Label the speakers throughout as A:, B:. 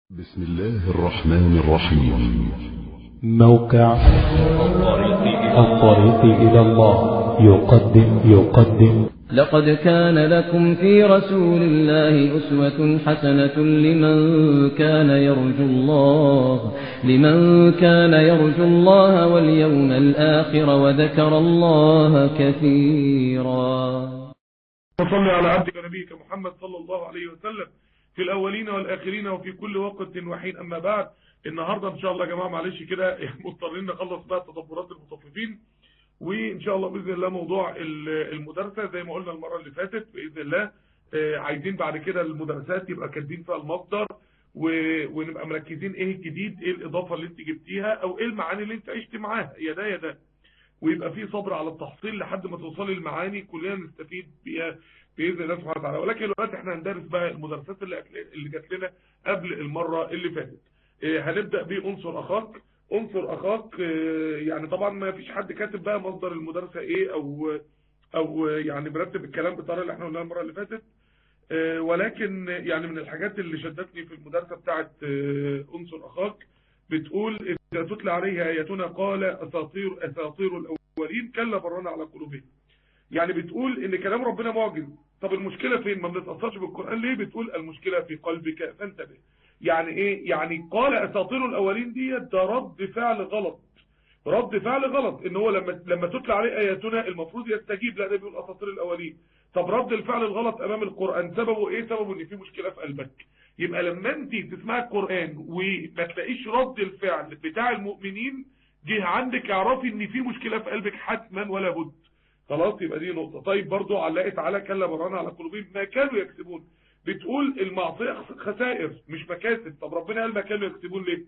A: بسم الله الرحمن الرحيم
B: موقع الطريق إلى الله يقدم يقدم
C: لقد كان لكم في رسول الله أسوة حسنة لمن كان يرجو الله لمن كان يرجو الله واليوم الآخر وذكر الله كثيرا
D: وصلي على عبدك ونبيك محمد صلى الله عليه وسلم في الأولين والآخرين وفي كل وقت وحين أما بعد النهاردة إن شاء الله يا جماعة معلش كده مضطرين نخلص بقى تدبرات المطففين وإن شاء الله بإذن الله موضوع المدرسة زي ما قلنا المرة اللي فاتت بإذن الله آه، عايزين بعد كده المدرسات يبقى كاتبين فيها المصدر و- ونبقى مركزين ايه الجديد ايه الإضافة اللي انت جبتيها او ايه المعاني اللي انت عشت معاها يا ده يا ده ويبقى في صبر على التحصيل لحد ما توصلي المعاني كلنا نستفيد بيها باذن الله سبحانه وتعالى ولكن دلوقتي احنا هندرس بقى المدرسات اللي اللي جات لنا قبل المره اللي فاتت إيه، هنبدا بعنصر اخاك عنصر اخاك إيه، يعني طبعا ما فيش حد كاتب بقى مصدر المدرسه ايه او او يعني مرتب الكلام بالطريقه اللي احنا قلناها المره اللي فاتت آه، ولكن يعني من الحاجات اللي شدتني في المدرسه بتاعت آه، عنصر اخاك بتقول اذا تتلى عليه اياتنا قال اساطير اساطير الاولين كلا برنا على قلوبهم يعني بتقول ان كلام ربنا معجز طب المشكله فين ما بنتاثرش بالقران ليه بتقول المشكله في قلبك فانتبه يعني ايه يعني قال اساطير الاولين ديت ده رد فعل غلط رد فعل غلط ان هو لما لما تتلى عليه اياتنا المفروض يستجيب لا ده بيقول اساطير الاولين طب رد الفعل الغلط امام القران سببه ايه سببه ان في مشكله في قلبك يبقى لما انت تسمعي القران وما تلاقيش رد الفعل بتاع المؤمنين جه عندك اعرفي ان في مشكله في قلبك حتما ولا بد خلاص يبقى دي نقطه طيب برضو علقت على كلا برانا على قلوبهم ما كانوا يكسبون بتقول المعصيه خسائر مش مكاسب طب ربنا قال ما كانوا يكسبون ليه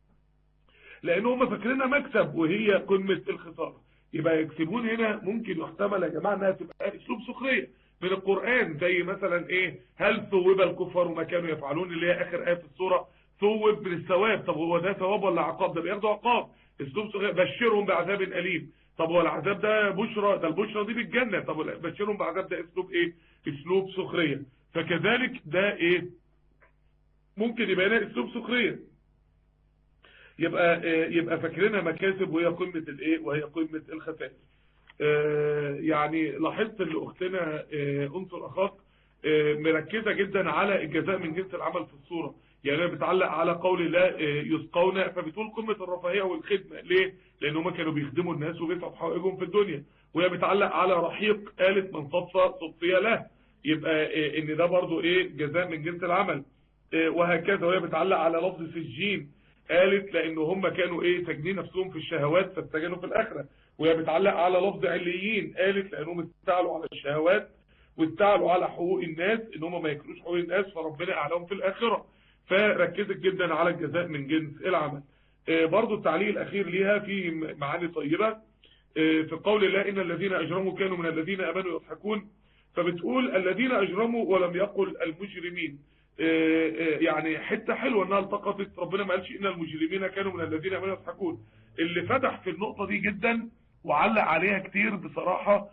D: لان هم فاكرينها مكسب وهي قمه الخساره يبقى يكسبون هنا ممكن يحتمل يا جماعه انها تبقى اسلوب سخريه من القران زي مثلا ايه هل ثوب الكفار ما كانوا يفعلون اللي هي اخر ايه في السوره ثوب من الثواب طب هو ده ثواب ولا عقاب ده بياخدوا عقاب اسلوب سخريه بشرهم بعذاب اليم طب هو العذاب ده بشرى ده البشرى دي بالجنه طب بشرهم بعذاب ده اسلوب ايه اسلوب سخريه فكذلك ده ايه ممكن يبقى هنا اسلوب سخريه يبقى آه، يبقى فاكرينها مكاسب وهي قمه الايه وهي قمه الخسائر آه، يعني لاحظت ان اختنا آه، انصر اخاك آه، مركزه جدا على الجزاء من جنس العمل في الصوره يعني هي بتعلق على قول الله آه، يسقون فبتقول قمه الرفاهيه والخدمه ليه لان هم كانوا بيخدموا الناس وبيدفعوا حقوقهم في الدنيا وهي بتعلق على رحيق قالت من صفى صفي له يبقى آه، ان ده برضو ايه جزاء من جنس العمل آه، وهكذا وهي بتعلق على لفظ سجين قالت لان هم كانوا ايه ساجنين نفسهم في الشهوات فاستجنوا في الاخره وهي بتعلق على لفظ عليين قالت لانهم استعلوا على الشهوات واستعلوا على حقوق الناس ان هم ما ياكلوش حقوق الناس فربنا اعلمهم في الاخره فركزت جدا على الجزاء من جنس العمل آه، برضو التعليق الاخير ليها في معاني طيبه آه، في قول الله ان الذين اجرموا كانوا من الذين امنوا يضحكون فبتقول الذين اجرموا ولم يقل المجرمين آه، آه، يعني حته حلوه انها التقطت ربنا ما قالش ان المجرمين كانوا من الذين امنوا يضحكون اللي فتح في النقطه دي جدا وعلق عليها كتير بصراحه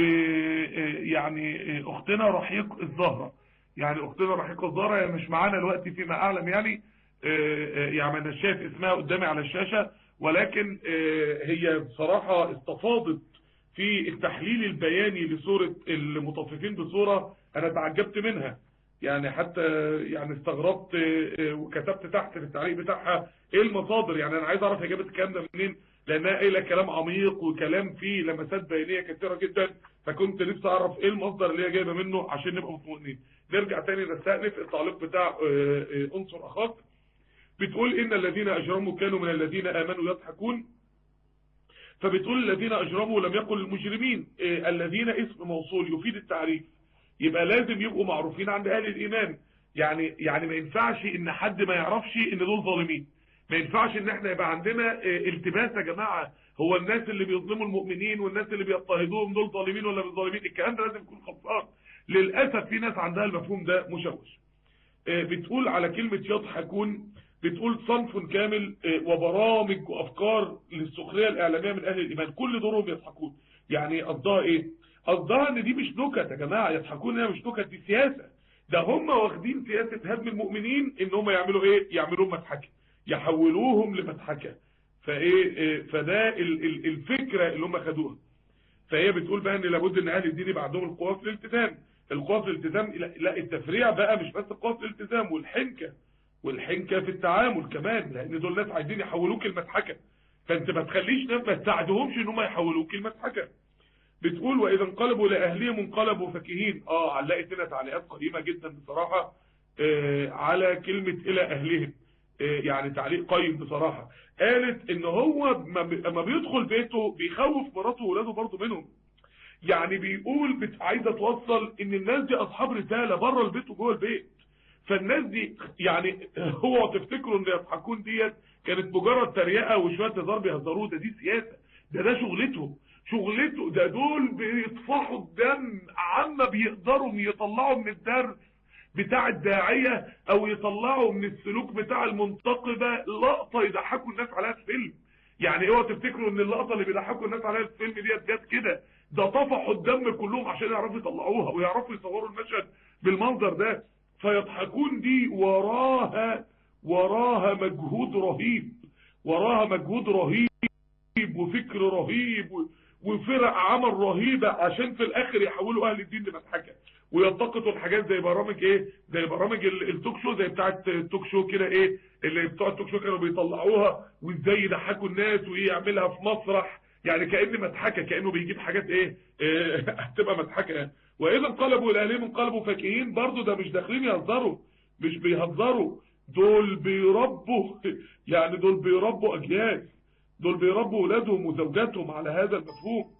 D: ويعني اختنا رحيق الزهره يعني اختنا رحيق الزهره هي مش معانا دلوقتي فيما اعلم يعني آه، آه، يعني انا شايف اسمها قدامي على الشاشه ولكن آه، هي بصراحه استفاضت في التحليل البياني لصوره المطففين بصوره انا تعجبت منها يعني حتى يعني استغربت آه، وكتبت تحت في التعليق بتاعها ايه المصادر يعني انا عايز اعرف هي جابت الكلام ده منين لانها قايله كلام عميق وكلام فيه لمسات بيانيه كثيره جدا فكنت نفسي اعرف ايه المصدر اللي هي جايبه منه عشان نبقى مطمئنين نرجع تاني نستأنف التعليق بتاع آه، آه، انصر اخاك بتقول ان الذين اجرموا كانوا من الذين امنوا يضحكون فبتقول الذين اجرموا لم يقل المجرمين آه، الذين اسم موصول يفيد التعريف يبقى لازم يبقوا معروفين عند اهل الايمان يعني يعني ما ينفعش ان حد ما يعرفش ان دول ظالمين ما ينفعش ان احنا يبقى عندنا آه، التباس يا جماعه هو الناس اللي بيظلموا المؤمنين والناس اللي بيضطهدوهم دول ظالمين ولا مش ظالمين الكلام ده لازم يكون خلصان للاسف في ناس عندها المفهوم ده مشوش آه، بتقول على كلمة يضحكون بتقول صنف كامل آه، وبرامج وافكار للسخريه الاعلاميه من اهل الايمان كل دورهم يضحكون يعني قصدها ايه قصدها ان دي مش نكت يا جماعه يضحكون هي مش نكت دي سياسه ده هم واخدين سياسة هدم المؤمنين ان هم يعملوا ايه يعملوا مضحكة يحولوهم لمضحكة فايه إيه فده ال- ال- الفكرة اللي هم خدوها فهي بتقول بقى ان لابد ان اهل الدين يبقى عندهم القوة في الالتزام القوة في الالتزام لا- لا التفريع بقى مش بس القوة في الالتزام والحنكة والحنكة في التعامل كمان لان دول ناس عايزين يحولوك المضحكة فانت ما تخليش ناس ما تساعدهمش ان هم يحولوك المضحكة بتقول واذا انقلبوا لاهلهم انقلبوا فكهين اه علقت هنا تعليقات قيمة جدا بصراحة آه على كلمة الى اهلهم آه يعني تعليق قيم بصراحة قالت ان هو ما بي- لما بيدخل بيته بيخوف مراته وولاده برضه منهم يعني بيقول بت... عايزه توصل ان الناس دي اصحاب رساله بره البيت وجوه البيت فالناس دي يعني هو تفتكروا ان يضحكون ديت كانت مجرد تريقه وشويه هزار بيهزروه ده دي سياسه ده ده شغلتهم شغلته ده دول بيطفحوا الدم عما بيقدروا يطلعوا من الدرس بتاع الداعية او يطلعوا من السلوك بتاع المنتقبة لقطة يضحكوا الناس عليها في فيلم يعني اوعوا تفتكروا ان اللقطة اللي بيضحكوا الناس عليها في الفيلم ديت جت كده ده طفحوا الدم كلهم عشان يعرفوا يطلعوها ويعرفوا يصوروا المشهد بالمنظر ده فيضحكون دي وراها وراها مجهود رهيب وراها مجهود رهيب وفكر رهيب و- وفرق عمل رهيبة عشان في الاخر يحولوا اهل الدين لمضحكة ويلتقطوا الحاجات زي برامج ايه زي برامج ال- التوك شو زي بتاعت التوك شو كده ايه اللي بتوع التوك شو كانوا بيطلعوها وازاي يضحكوا الناس وايه يعملها في مسرح يعني كأن مضحكة كأنه بيجيب حاجات ايه, إيه هتبقى مضحكة واذا انقلبوا الى اهلهم انقلبوا فاكهين برضو ده مش داخلين يهزروا مش بيهزروا دول بيربوا يعني دول بيربوا اجيال دول بيربوا ولادهم وزوجاتهم على هذا المفهوم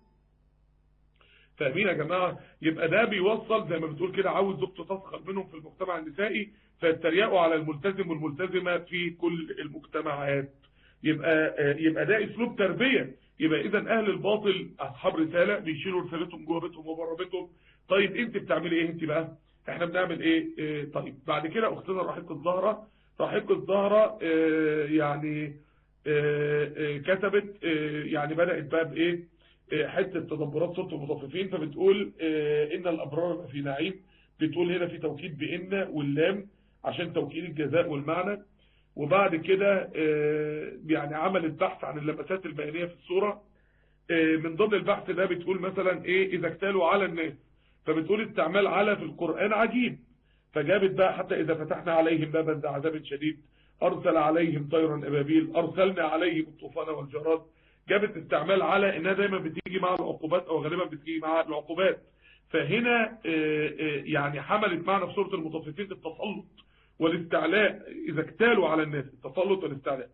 D: فاهمين يا جماعة يبقى ده بيوصل زي ما بتقول كده عاوز زوجته تسخر منهم في المجتمع النسائي فيتريقوا على الملتزم والملتزمة في كل المجتمعات يبقى يبقى ده اسلوب تربية يبقى اذا اهل الباطل اصحاب رسالة بيشيلوا رسالتهم جوه بيتهم وبره بيتهم طيب انت بتعملي ايه انت بقى احنا بنعمل ايه اه طيب بعد كده اختنا رحيق الزهرة رحيق الزهرة اه يعني اه اه كتبت اه يعني بدأت بقى بايه اه حتة تدبرات سورة المطففين فبتقول اه ان الابرار في نعيم بتقول هنا في توكيد بان واللام عشان توكيد الجزاء والمعنى وبعد كده اه يعني عملت بحث عن اللمسات البيانية في السورة اه من ضمن البحث ده بتقول مثلا ايه اذا اكتالوا على الناس فبتقول استعمال على في القرآن عجيب فجابت بقى حتى اذا فتحنا عليهم بابا ذا عذاب شديد ارسل عليهم طيرا ابابيل ارسلنا عليهم الطوفان والجراد جابت استعمال على انها دايما بتيجي مع العقوبات او غالبا بتيجي مع العقوبات فهنا يعني حملت معنا في سورة المطففين التسلط والاستعلاء اذا اكتالوا على الناس التسلط والاستعلاء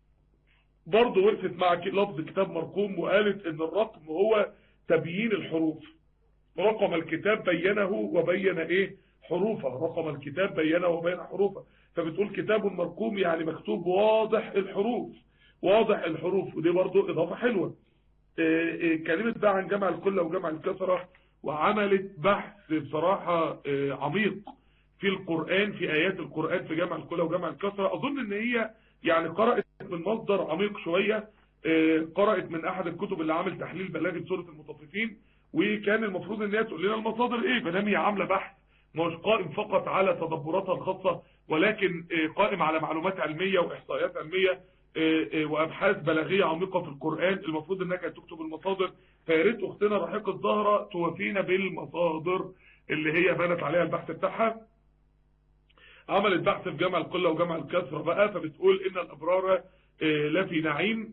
D: برضه وقفت مع لفظ كتاب مرقوم وقالت ان الرقم هو تبيين الحروف رقم الكتاب بينه وبين ايه حروفه رقم الكتاب بينه وبين حروفه فبتقول كتاب مرقوم يعني مكتوب واضح الحروف واضح الحروف ودي برضو اضافة حلوة كلمت بقى عن جمع الكل وجمع الكسرة وعملت بحث بصراحة عميق في القرآن في آيات القرآن في جمع الكل وجمع الكسرة أظن ان هي يعني قرأت من مصدر عميق شوية قرأت من أحد الكتب اللي عامل تحليل بلاغة سورة المطففين وكان المفروض ان هي تقول لنا المصادر ايه مدام هي عاملة بحث مش قائم فقط على تدبراتها الخاصة ولكن قائم على معلومات علمية وإحصائيات علمية وأبحاث بلاغية عميقة في القرآن المفروض انك تكتب المصادر فياريت أختنا رحيق الزهرة توفينا بالمصادر اللي هي بنت عليها البحث بتاعها عملت بحث في جمع القلة وجمع الكسرة بقى فبتقول ان الأبرار لا في نعيم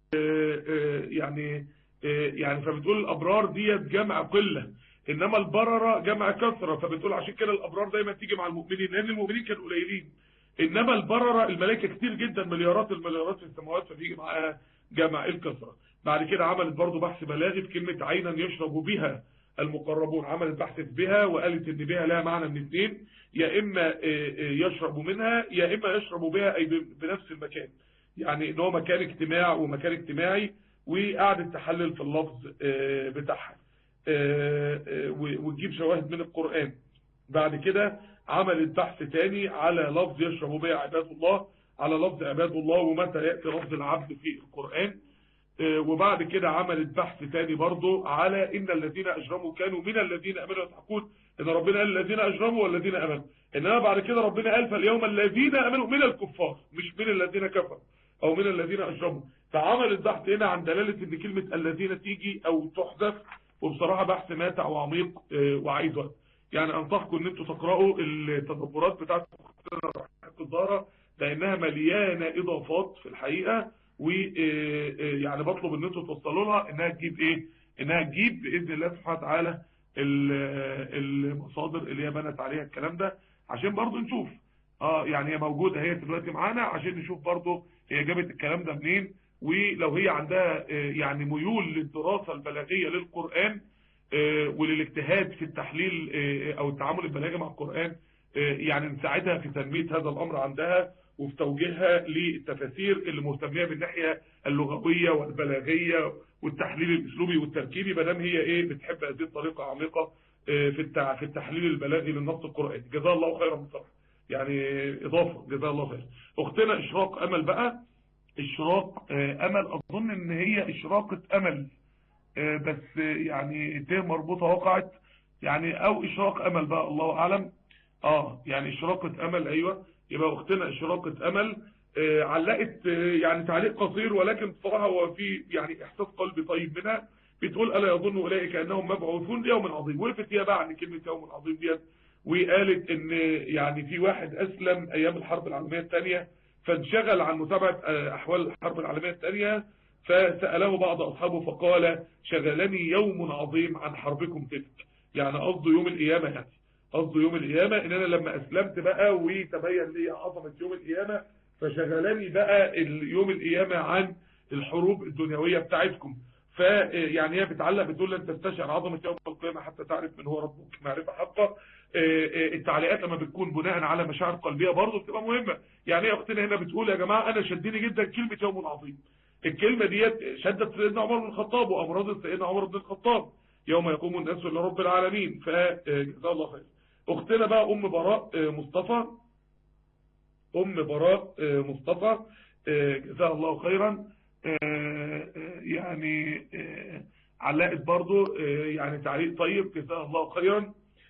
D: يعني يعني فبتقول الأبرار ديت جمع قلة انما البررة جمع كثرة فبتقول عشان كده الابرار دايما تيجي مع المؤمنين لان المؤمنين كانوا قليلين انما البررة الملائكة كتير جدا مليارات المليارات في السماوات فبيجي معاها جمع الكثرة بعد كده عملت برضو بحث بلاغي في كلمة عينا يشرب بها المقربون عملت بحث بها وقالت ان بها لها معنى من اثنين يا اما يشرب منها يا اما يشرب بها اي بنفس المكان يعني ان هو مكان اجتماع ومكان اجتماعي وقعدت تحلل في اللفظ بتاعها وتجيب شواهد من القرآن بعد كده عملت بحث تاني على لفظ يشرب بها عباد الله على لفظ عباد الله ومتى يأتي لفظ العبد في القرآن وبعد كده عملت بحث تاني برضو على إن الذين أجرموا كانوا من الذين أمنوا يضحكون ان ربنا قال الذين اجرموا والذين امنوا انما بعد كده ربنا قال فاليوم الذين امنوا من الكفار مش من الذين كفروا او من الذين اجرموا فعمل البحث هنا عن دلالة ان كلمة الذين تيجي او تحذف وبصراحة بحث ماتع وعميق اه وعايز وقت يعني انصحكم ان انتوا تقرأوا التدبرات بتاعت الزهرة لانها مليانة اضافات في الحقيقة ويعني بطلب ان انتوا توصلوا لها انها تجيب ايه انها تجيب باذن الله سبحانه وتعالى المصادر اللي هي بنت عليها الكلام ده عشان برضو نشوف اه يعني هي موجودة هي دلوقتي معانا عشان نشوف برضو هي جابت الكلام ده منين ولو هي عندها آه يعني ميول للدراسة البلاغية للقرآن آه وللاجتهاد في التحليل آه او التعامل البلاغي مع القرآن يعني نساعدها في تنمية هذا الامر عندها وفي توجيهها للتفاسير اللي مهتمية بالناحية اللغوية والبلاغية والتحليل الاسلوبي والتركيبي بدام هي ايه بتحب هذه الطريقة عميقة في في التحليل البلاغي للنص القرآني جزاه الله خيرا بصراحة يعني اضافة جزاه الله خير اختنا اشراق امل بقى اشراق امل اظن ان هي اشراقة امل بس يعني ت مربوطة وقعت يعني او اشراق امل بقى الله اعلم اه يعني اشراقة امل ايوه يبقى اختنا اشراقة امل آه علقت آه يعني تعليق قصير ولكن بصراحة هو في يعني احساس قلبي طيب منها بتقول الا يظن اولئك انهم مبعوثون ليوم عظيم وقفت هي بقى عن كلمة يوم عظيم ديت وقالت ان يعني في واحد اسلم ايام الحرب العالمية الثانية فانشغل عن متابعة آه احوال الحرب العالمية الثانية فسأله بعض اصحابه فقال شغلني يوم عظيم عن حربكم تلك يعني قصده يوم القيامة يعني قصده يوم القيامة ان انا لما اسلمت بقى وتبين لي عظمة يوم القيامة فشغلني بقى يوم القيامة عن الحروب الدنيوية بتاعتكم فيعني هي بتعلق بتقول لن تستشعر عظمة يوم القيامة حتى تعرف من هو ربك معرفة حقا التعليقات لما بتكون بناء على مشاعر قلبية برضه بتبقى مهمة يعني هي اختنا هنا بتقول يا جماعة انا شدني جدا كلمة يوم عظيم الكلمة ديت شدت سيدنا عمر بن الخطاب وامراض سيدنا عمر بن الخطاب يوم يقوم الناس لرب العالمين فجزاه الله خير اختنا بقى ام براء مصطفى ام براء مصطفى جزاها الله خيرا يعني علقت برضو يعني تعليق طيب جزاها الله خيرا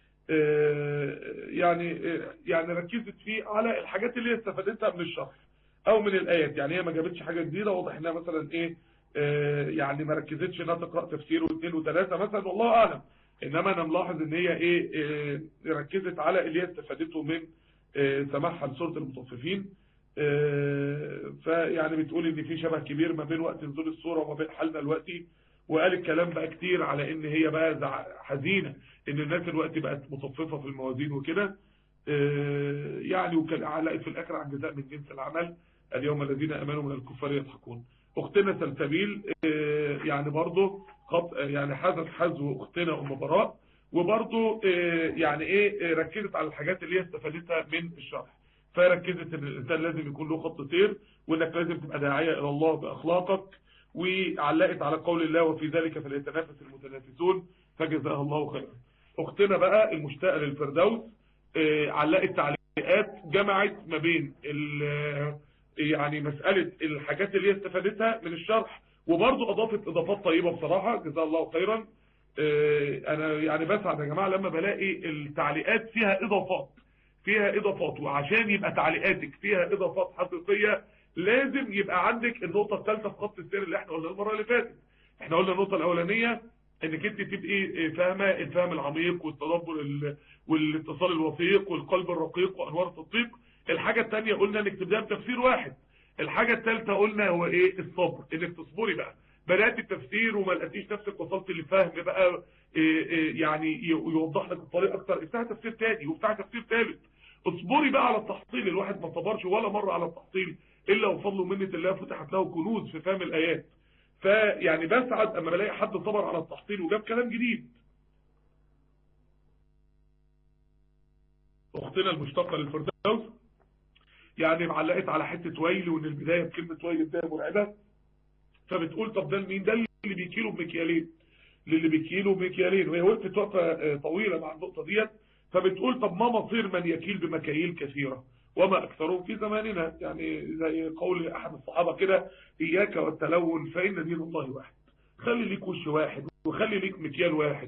D: يعني يعني ركزت فيه على الحاجات اللي هي استفادتها من الشرح او من الايات يعني هي ما جابتش حاجه جديده واضح انها مثلا ايه يعني ما ركزتش انها تقرا تفسير واثنين وثلاثه مثلا والله اعلم انما انا ملاحظ ان هي ايه, إيه ركزت على اللي هي استفادته من إيه سماعها لسوره المطففين إيه فيعني بتقول ان في شبه كبير ما بين وقت نزول السوره وما بين حالنا دلوقتي وقال الكلام بقى كتير على ان هي بقى حزينه ان الناس دلوقتي بقت مصففه في الموازين وكده يعني وكان علقت في الاخر عن جزاء من جنس العمل اليوم الذين امنوا من الكفار يضحكون اختنا سلسبيل يعني برضه يعني حذف حذو اختنا ام براء وبرضه يعني ايه ركزت على الحاجات اللي هي استفادتها من الشرح فركزت ان الانسان لازم يكون له خط سير وانك لازم تبقى داعيه الى الله باخلاقك وعلقت على قول الله وفي ذلك فليتنافس المتنافسون فجزاها الله خيرا اختنا بقى المشتاقه للفردوس علقت تعليقات جمعت ما بين يعني مسألة الحاجات اللي هي استفادتها من الشرح وبرضه اضافت اضافات طيبة بصراحة جزاه الله خيرا انا يعني بسعد يا جماعة لما بلاقي التعليقات فيها اضافات فيها اضافات وعشان يبقى تعليقاتك فيها اضافات حقيقية لازم يبقى عندك النقطة الثالثة في خط السير اللي احنا قلنا المرة اللي فاتت احنا قلنا النقطة الاولانية انك انت تبقي فاهمة الفهم العميق والتدبر والاتصال الوثيق والقلب الرقيق وانوار التطبيق الحاجة التانية قلنا انك تبدأ بتفسير واحد الحاجة التالتة قلنا هو ايه الصبر انك تصبري بقى بدأت التفسير وما لقيتيش نفسك وصلت لفهم بقى إيه إيه يعني يوضح لك الطريق اكتر افتح تفسير تاني وافتح تفسير ثالث اصبري بقى على التحصيل الواحد ما صبرش ولا مرة على التحصيل الا وفضل منة الله فتحت له كنوز في فهم الايات فيعني بسعد اما بلاقي حد صبر على التحصيل وجاب كلام جديد اختنا المشتقة للفردوس يعني معلقت على حتة ويل وان البداية بكلمة ويل بداية مرعبة فبتقول طب ده مين ده اللي بيكيله بمكيالين للي بيكيله بمكيالين وهي وقفت وقفة طويلة مع النقطة ديت فبتقول طب ما مصير من يكيل بمكاييل كثيرة وما أكثرهم في زماننا يعني زي قول أحد الصحابة كده إياك والتلون فإن دين الله واحد خلي ليك وش واحد وخلي ليك مكيال واحد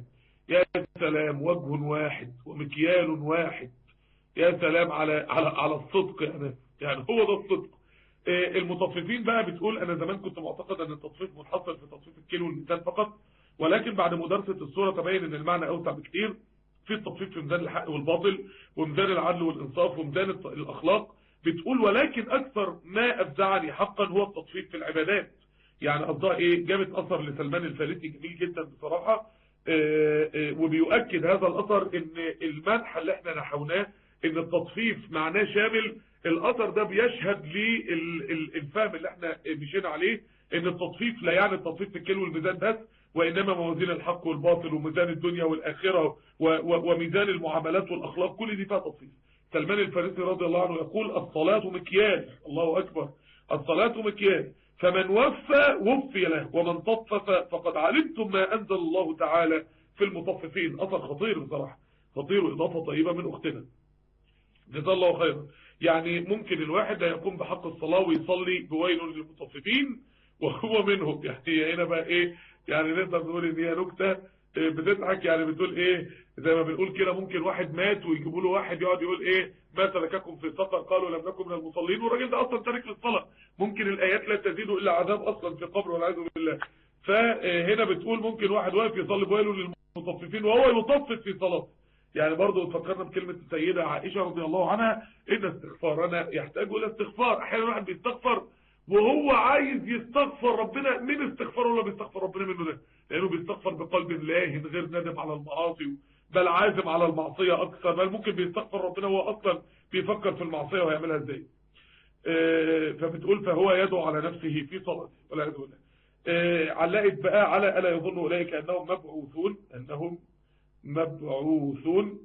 D: يا سلام وجه واحد ومكيال واحد يا سلام على على على الصدق يعني يعني هو ده الصدق المطففين بقى بتقول انا زمان كنت معتقد ان التطفيف منحصر في تطفيف الكيلو والميزان فقط ولكن بعد مدارسة الصورة تبين ان المعنى اوسع بكتير في التطفيف في ميزان الحق والباطل وميزان العدل والانصاف وميزان الاخلاق بتقول ولكن اكثر ما افزعني حقا هو التطفيف في العبادات يعني قصدها ايه جابت اثر لسلمان الفارسي جميل جدا بصراحة اه اه وبيؤكد هذا الاثر ان المنح اللي احنا نحوناه ان التطفيف معناه شامل الاثر ده بيشهد للفهم اللي احنا مشينا عليه ان التطفيف لا يعني التطفيف في الكيلو والميزان بس وانما موازين الحق والباطل وميزان الدنيا والاخره وميزان المعاملات والاخلاق كل دي فيها تطفيف سلمان الفارسي رضي الله عنه يقول الصلاه مكيال الله اكبر الصلاه مكيال فمن وفى وفي له ومن طفف فقد علمتم ما انزل الله تعالى في المطففين اثر خطير بصراحه خطير واضافه طيبه من اختنا جزاه الله خيرا يعني ممكن الواحد يقوم بحق الصلاة ويصلي بويل للمطففين وهو منهم يعني هنا بقى ايه يعني نقدر نقول ان هي نكتة بتضحك يعني بتقول ايه زي ما بنقول كده ممكن واحد مات ويجيبوا له واحد يقعد يقول ايه ما ترككم في سقر قالوا لم نكن من المصلين والراجل ده اصلا تارك للصلاة ممكن الايات لا تزيد الا عذاب اصلا في القبر والعياذ بالله فهنا بتقول ممكن واحد واقف يصلي بويل للمطففين وهو يطفف في صلاته يعني برضه تفكرنا بكلمة السيدة عائشة رضي الله عنها ان استغفارنا يحتاج الى استغفار احيانا الواحد بيستغفر وهو عايز يستغفر ربنا من استغفار ولا بيستغفر ربنا منه ده لانه بيستغفر بقلب لاهن غير ندم على المعاصي بل عازم على المعصية اكثر بل ممكن بيستغفر ربنا وهو اصلا بيفكر في المعصية وهيعملها ازاي اه فبتقول فهو يدعو على نفسه في صلاته ولا يدعو له اه علقت بقى على الا يظن اولئك انهم مبعوثون انهم مبعوثون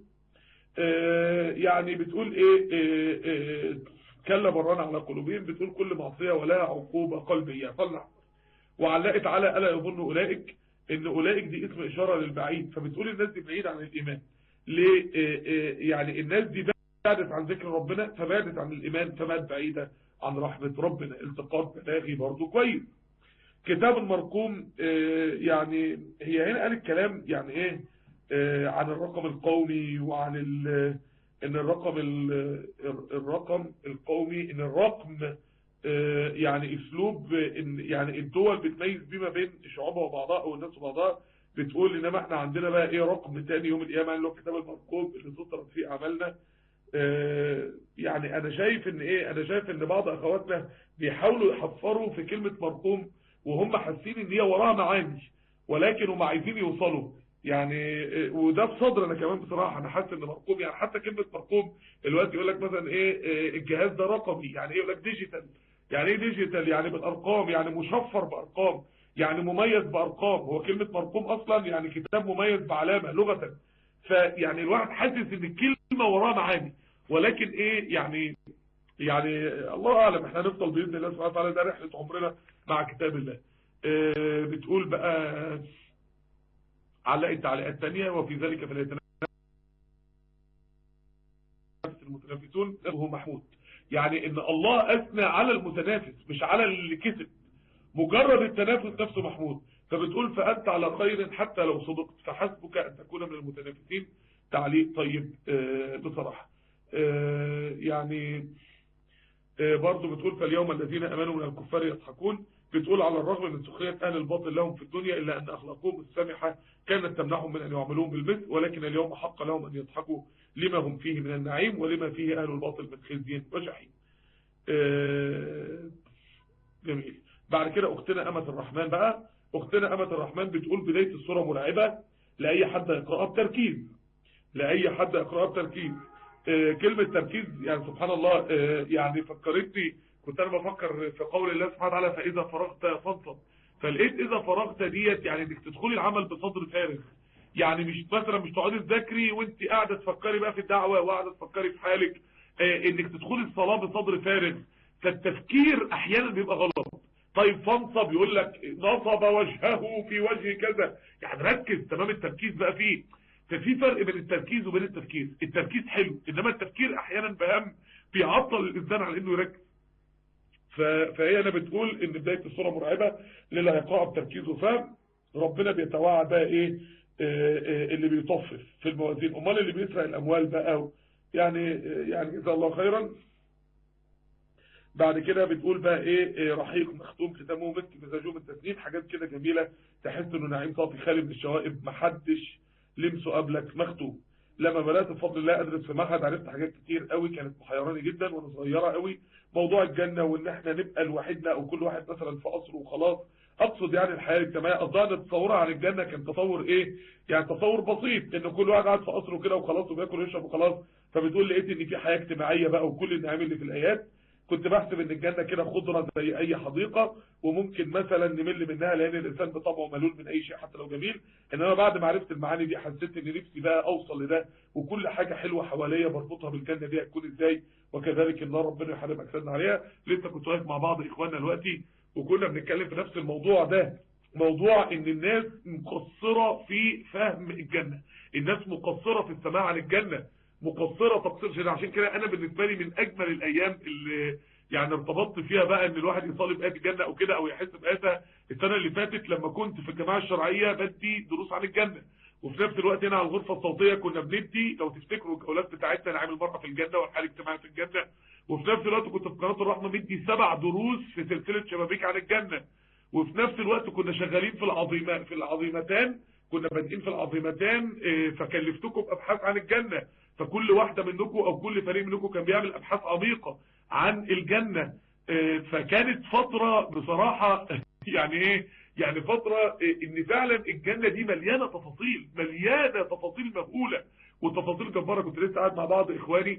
D: آه يعني بتقول ايه آه آه كلا برانا على قلوبهم بتقول كل معصية ولها عقوبة قلبية طلع وعلقت على ألا يظن أولئك ان أولئك دي اسم إشارة للبعيد فبتقول الناس دي بعيد عن الإيمان ليه يعني الناس دي بعدت عن ذكر ربنا فبعدت عن الإيمان فبعد بعيدة عن رحمة ربنا التقاط بلاغي برضو كويس كتاب المرقوم يعني هي هنا قال الكلام يعني ايه عن الرقم القومي وعن ان الرقم الرقم القومي ان الرقم يعني اسلوب ان يعني الدول بتميز بما بين شعوبها وبعضها او الناس وبعضها بتقول انما احنا عندنا بقى ايه رقم تاني يوم القيامه اللي هو كتاب المرقوم اللي سطرت فيه اعمالنا يعني انا شايف ان ايه انا شايف ان بعض اخواتنا بيحاولوا يحفروا في كلمه مرقوم وهم حاسين ان هي وراها معاني ولكن هم عايزين يوصلوا يعني وده بصدر انا كمان بصراحه انا حاسس ان مرقوم يعني حتى كلمه مرقوم الوقت يقول لك مثلا ايه الجهاز ده رقمي يعني ايه يقول لك ديجيتال يعني ايه ديجيتال يعني بالارقام يعني مشفر بارقام يعني مميز بارقام هو كلمه مرقوم اصلا يعني كتاب مميز بعلامه لغه فيعني الواحد حاسس ان الكلمه وراها معاني ولكن ايه يعني يعني الله اعلم احنا نفضل باذن الله سبحانه وتعالى ده رحله عمرنا مع كتاب الله اه بتقول بقى علقت تعليقات ثانيه وفي ذلك فليتنافس المتنافسون هو محمود يعني ان الله اثنى على المتنافس مش على اللي كسب مجرد التنافس نفسه محمود فبتقول فأنت على خير حتى لو صدقت فحسبك أن تكون من المتنافسين تعليق طيب آه بصراحة آه يعني آه برضو بتقول فاليوم الذين أمنوا من الكفار يضحكون بتقول على الرغم من سخرية أهل الباطل لهم في الدنيا إلا أن أخلاقهم السامحة كانت تمنعهم من أن يعملون بالمثل ولكن اليوم حق لهم أن يضحكوا لما هم فيه من النعيم ولما فيه أهل الباطل من خزي وجحيم جميل بعد كده اختنا امة الرحمن بقى اختنا امة الرحمن بتقول بداية الصورة مرعبة لأي حد يقرأها بتركيز لأي حد يقرأها بتركيز آه كلمة تركيز يعني سبحان الله آه يعني فكرتني كنت انا بفكر في قول الله سبحانه وتعالى فإذا فرغت فانصب فلقيت إذا فرغت ديت يعني انك تدخلي العمل بصدر فارغ يعني مش مثلا مش تقعدي تذاكري وانت قاعدة تفكري بقى في الدعوة وقاعدة تفكري في حالك آه انك تدخلي الصلاة بصدر فارغ فالتفكير احيانا بيبقى غلط طيب فانصب يقول لك نصب وجهه في وجه كذا يعني ركز تمام التركيز بقى فيه ففي فرق بين التركيز وبين التفكير التركيز حلو انما التفكير احيانا بهم بيعطل الانسان على انه يركز فهي انا بتقول ان بداية الصورة مرعبة للي هيقرأها بتركيز وفهم ربنا بيتوعد بقى ايه اللي بيطفف في الموازين امال اللي بيسرق الاموال بقى يعني يعني جزاه الله خيرا بعد كده بتقول بقى ايه, إيه رحيق مختوم ختامه مسك مزاجه من تسنيم حاجات كده جميله تحس انه نعيم صافي خالي من الشوائب محدش لمسه قبلك مختوم لما بدات بفضل الله ادرس في معهد عرفت حاجات كتير قوي كانت محيراني جدا وانا صغيره قوي موضوع الجنه وان احنا نبقى لوحدنا او كل واحد مثلا في قصره وخلاص اقصد يعني الحياه الاجتماعيه قصدها تصورها عن الجنه كان تصور ايه يعني تصور بسيط ان كل واحد قاعد في قصره كده وخلاص وبياكل ويشرب وخلاص فبتقول لقيت ان في حياه اجتماعيه بقى وكل النعيم اللي في الايات كنت بحسب ان الجنة كده خضرة زي اي حديقة وممكن مثلا نمل منها لان الانسان بطبعه ملول من اي شيء حتى لو جميل انما بعد ما عرفت المعاني دي حسيت ان نفسي بقى اوصل لده وكل حاجة حلوة حواليا بربطها بالجنة دي هتكون ازاي وكذلك النار ربنا يحرم اجسادنا عليها لسه كنت واقف مع بعض اخواننا دلوقتي وكنا بنتكلم في نفس الموضوع ده موضوع ان الناس مقصرة في فهم الجنة الناس مقصرة في السماع عن الجنة مقصرة تقصير شديد عشان كده انا بالنسبة لي من اجمل الايام اللي يعني ارتبطت فيها بقى ان الواحد يصلي بآيات الجنة او كده او يحس بآياتها السنة اللي فاتت لما كنت في الجماعة الشرعية بدي دروس عن الجنة وفي نفس الوقت هنا على الغرفة الصوتية كنا بندي لو تفتكروا الجولات بتاعتنا نعمل المرأة في الجنة والحالة الاجتماعية في الجنة وفي نفس الوقت كنت في قناة الرحمة مدي سبع دروس في سلسلة شبابيك عن الجنة وفي نفس الوقت كنا شغالين في العظيمة في العظيمتان كنا بادئين في العظيمتان فكلفتكم بابحاث عن الجنة فكل واحدة منكم او كل فريق منكم كان بيعمل ابحاث عميقة عن الجنة فكانت فترة بصراحة يعني ايه يعني فترة ان فعلا الجنة دي مليانة تفاصيل مليانة تفاصيل مهولة وتفاصيل جبارة كنت لسه قاعد مع بعض اخواني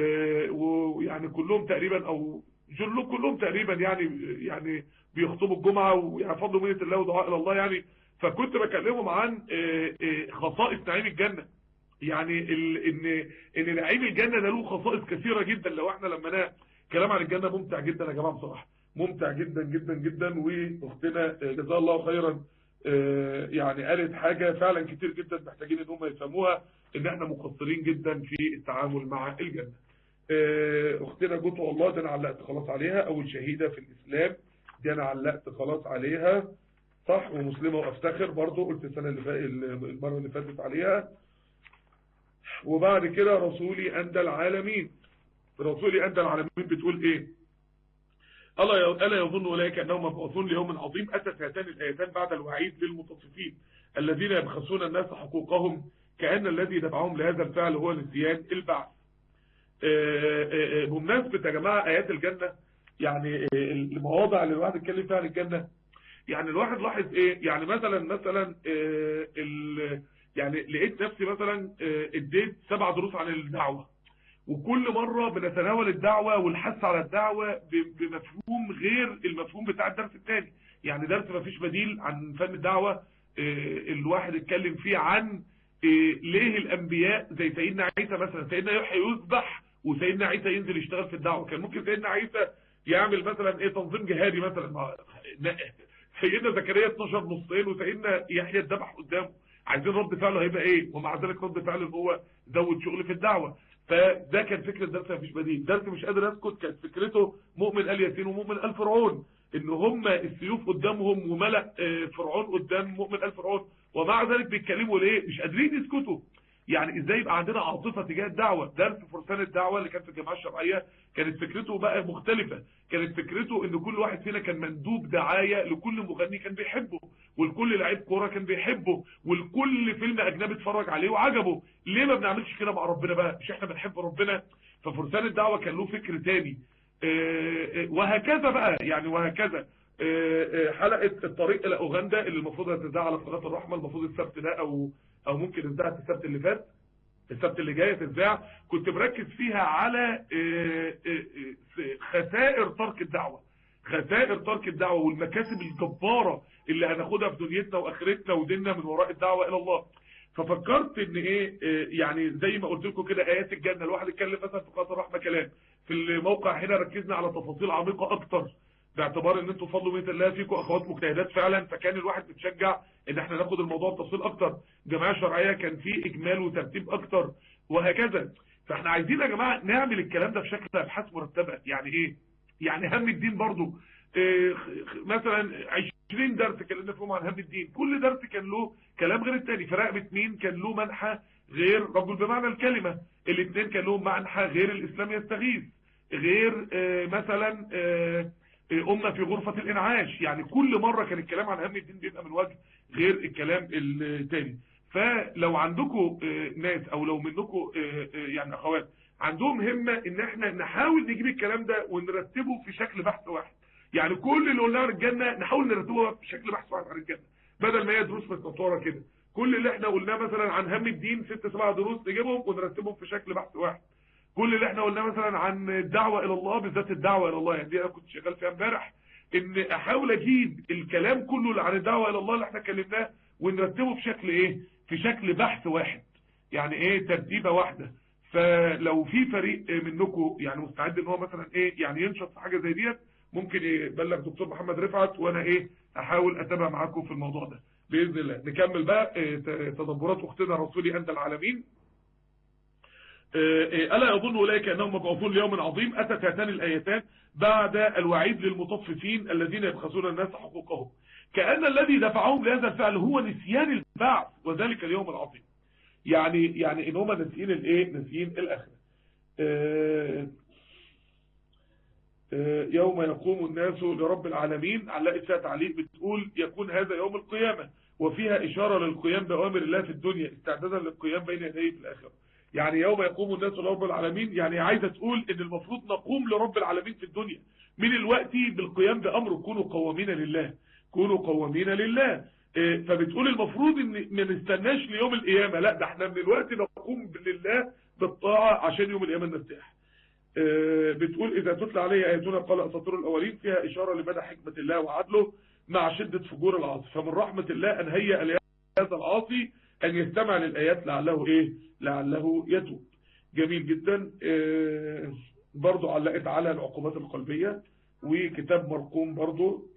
D: ويعني كلهم تقريبا او جلهم كلهم تقريبا يعني يعني بيخطبوا الجمعة ويعني فضل منة الله ودعاء الى الله يعني فكنت بكلمهم عن خصائص نعيم الجنة يعني ان ان نعيم الجنة ده له خصائص كثيرة جدا لو احنا لما نا كلام عن الجنة ممتع جدا يا جماعة بصراحة ممتع جدا جدا جدا واختنا جزاها الله خيرا يعني قالت حاجة فعلا كتير جدا محتاجين ان هم يفهموها ان احنا مقصرين جدا في التعامل مع الجنة اختنا جوت والله ده انا علقت خلاص عليها اول شهيدة في الاسلام دي انا علقت خلاص عليها صح ومسلمة وافتخر برضو قلت السنة اللي فاتت المرة اللي فاتت عليها وبعد كده رسولي أندى العالمين رسولي أندى العالمين بتقول ايه ألا يظن أولئك أنهم مبعوثون ليوم عظيم أتت هاتان الآيتان بعد الوعيد للمتصفين الذين يبخسون الناس حقوقهم كأن الذي دفعهم لهذا الفعل هو نسيان البعث بمناسبة يا جماعة آيات الجنة يعني المواضع اللي الواحد يتكلم فيها عن الجنة يعني الواحد لاحظ ايه يعني مثلا مثلا يعني لقيت نفسي مثلا اديت سبع دروس عن الدعوة وكل مرة بنتناول الدعوة والحث على الدعوة بمفهوم غير المفهوم بتاع الدرس الثاني يعني درس ما فيش بديل عن فن الدعوة الواحد اتكلم فيه عن ليه الانبياء زي سيدنا عيسى مثلا سيدنا يحيى يذبح وسيدنا عيسى ينزل يشتغل في الدعوة كان ممكن سيدنا عيسى يعمل مثلا ايه تنظيم جهادي مثلا سيدنا زكريا 12 نصين وسيدنا يحيى اتذبح قدامه عايزين رد فعله هيبقى ايه ومع ذلك رد فعله ان هو زود شغل في الدعوة فده كان فكرة درس مفيش بديل درس مش قادر اسكت كانت فكرته مؤمن آل ياسين ومؤمن آل فرعون ان هم السيوف قدامهم وملأ فرعون قدام مؤمن آل فرعون ومع ذلك بيتكلموا ليه مش قادرين يسكتوا يعني ازاي يبقى عندنا عاطفه تجاه الدعوه درس فرسان الدعوه اللي كان في الجماعه الشرعيه كانت فكرته بقى مختلفه كانت فكرته ان كل واحد فينا كان مندوب دعايه لكل مغني كان بيحبه والكل لعيب كوره كان بيحبه والكل فيلم اجنبي اتفرج عليه وعجبه ليه ما بنعملش كده مع ربنا بقى مش احنا بنحب ربنا ففرسان الدعوه كان له فكر تاني وهكذا بقى يعني وهكذا حلقه الطريق الى اوغندا اللي المفروض هتذاع على قناه الرحمه المفروض السبت ده او او ممكن تذاع السبت اللي فات السبت اللي جاي تذاع كنت مركز فيها على خسائر ترك الدعوه خسائر ترك الدعوه والمكاسب الجباره اللي هناخدها في دنيتنا واخرتنا وديننا من وراء الدعوه الى الله ففكرت ان ايه يعني زي ما قلت لكم كده ايات الجنه الواحد اتكلم مثلا في قناه الرحمه كلام في الموقع هنا ركزنا على تفاصيل عميقه اكتر باعتبار ان انتوا فضلوا من الله فيكم اخوات مجتهدات فعلا فكان الواحد متشجع ان احنا ناخد الموضوع بتفصيل اكتر جماعه شرعيه كان فيه اجمال وترتيب اكتر وهكذا فاحنا عايزين يا جماعه نعمل الكلام ده بشكل ابحاث مرتبه يعني ايه يعني هم الدين برضو إيه مثلا 20 درس اتكلمنا فيهم عن هم الدين كل درس كان له كلام غير التاني فرقبة مين كان له منحى غير رجل بمعنى الكلمة الاثنين كان لهم منحى غير الاسلام يستغيث غير آه مثلا آه أمة في غرفة الإنعاش يعني كل مرة كان الكلام عن هم الدين بيبقى من وجه غير الكلام التاني فلو عندكم ناس او لو منكم يعني اخوات عندهم همة ان احنا نحاول نجيب الكلام ده ونرتبه في شكل بحث واحد يعني كل اللي قلناه عن الجنة نحاول نرتبه في شكل بحث واحد عن الجنة بدل ما هي دروس متطورة كده كل اللي احنا قلناه مثلا عن هم الدين ست سبع دروس نجيبهم ونرتبهم في شكل بحث واحد كل اللي احنا قلناه مثلا عن الدعوة الى الله بالذات الدعوة الى الله يعني دي انا كنت شغال فيها امبارح ان احاول اجيب الكلام كله اللي عن الدعوة الى الله اللي احنا اتكلمناه ونرتبه في شكل ايه في شكل بحث واحد يعني ايه ترتيبة واحدة فلو في فريق منكم يعني مستعد ان هو مثلا ايه يعني ينشط في حاجة زي ديت ممكن يبلغ دكتور محمد رفعت وانا ايه احاول اتابع معاكم في الموضوع ده باذن الله نكمل بقى إيه تدبرات اختنا رسولي انت العالمين ألا يظن أولئك أنهم مبعوثون ليوم عظيم أتت هاتان الآيتان بعد الوعيد للمطففين الذين يبخسون الناس حقوقهم كأن الذي دفعهم لهذا الفعل هو نسيان البعث وذلك اليوم العظيم يعني يعني ان هم ناسيين الايه ناسيين الاخره يوم يقوم الناس لرب العالمين علقت فيها تعليق بتقول يكون هذا يوم القيامه وفيها اشاره للقيام باوامر الله في الدنيا استعدادا للقيام بين يديه في الاخره يعني يوم يقوم الناس لرب العالمين يعني عايزه تقول ان المفروض نقوم لرب العالمين في الدنيا من الوقت بالقيام بامره كونوا قوامين لله كونوا قوامين لله فبتقول المفروض ان ما نستناش ليوم القيامة لا ده احنا من الوقت نقوم لله بالطاعة عشان يوم القيامة نرتاح بتقول اذا تتلى عليه اياتنا قال اساطير الاولين فيها اشارة لمدى حكمة الله وعدله مع شدة فجور العاصي فمن رحمة الله ان هيأ لهذا العاصي ان يستمع للايات لعله ايه لعله يتوب جميل جدا برضو علقت على العقوبات القلبية وكتاب مرقوم برضو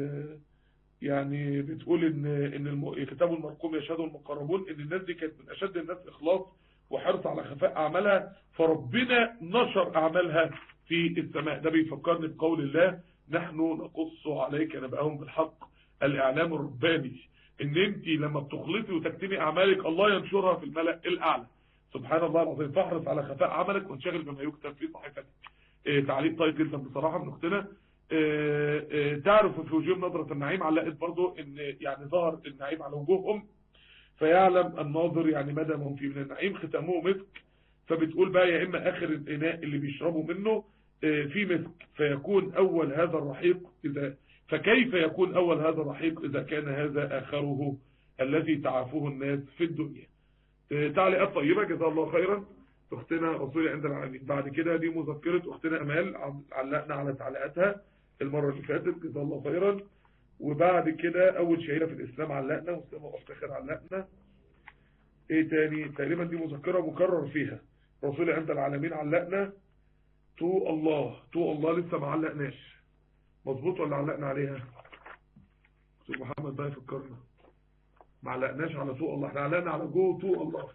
D: يعني بتقول ان ان الم... كتاب المرقوم يشهده المقربون ان الناس دي كانت من اشد الناس اخلاص وحرص على خفاء اعمالها فربنا نشر اعمالها في السماء ده بيفكرني بقول الله نحن نقص عليك نبأهم بالحق الاعلام الرباني ان انت لما بتخلصي وتكتمي اعمالك الله ينشرها في الملأ الاعلى سبحان الله العظيم فاحرص على خفاء عملك وانشغل بما يكتب في صحيفتك إيه تعليق طيب جدا بصراحة من اختنا اه اه تعرف في وجوههم نظرة النعيم علقت برضو ان يعني ظهر النعيم على وجوههم فيعلم الناظر يعني مدى ما هم فيه من النعيم ختموه مسك فبتقول بقى يا اما اخر الاناء اللي بيشربوا منه اه في مسك فيكون اول هذا الرحيق اذا فكيف يكون اول هذا الرحيق اذا كان هذا اخره الذي تعافوه الناس في الدنيا تعليقات طيبة جزاه الله خيرا اختنا رسولي عند العالمين بعد كده دي مذكرة اختنا امال علقنا على تعليقاتها المرة اللي فاتت جزاه الله خيرا وبعد كده اول شهيرة في الاسلام علقنا مسلمة افتخر علقنا ايه تاني تقريبا دي مذكرة مكرر فيها رسولي عند العالمين علقنا تو الله تو الله لسه ما علقناش مظبوط ولا علقنا عليها دكتور محمد بقى يفكرنا ما علقناش على تو الله احنا علقنا على جو تو الله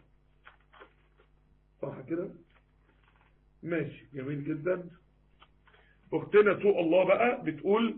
D: صح كده ماشي جميل جدا اختنا تو الله بقى بتقول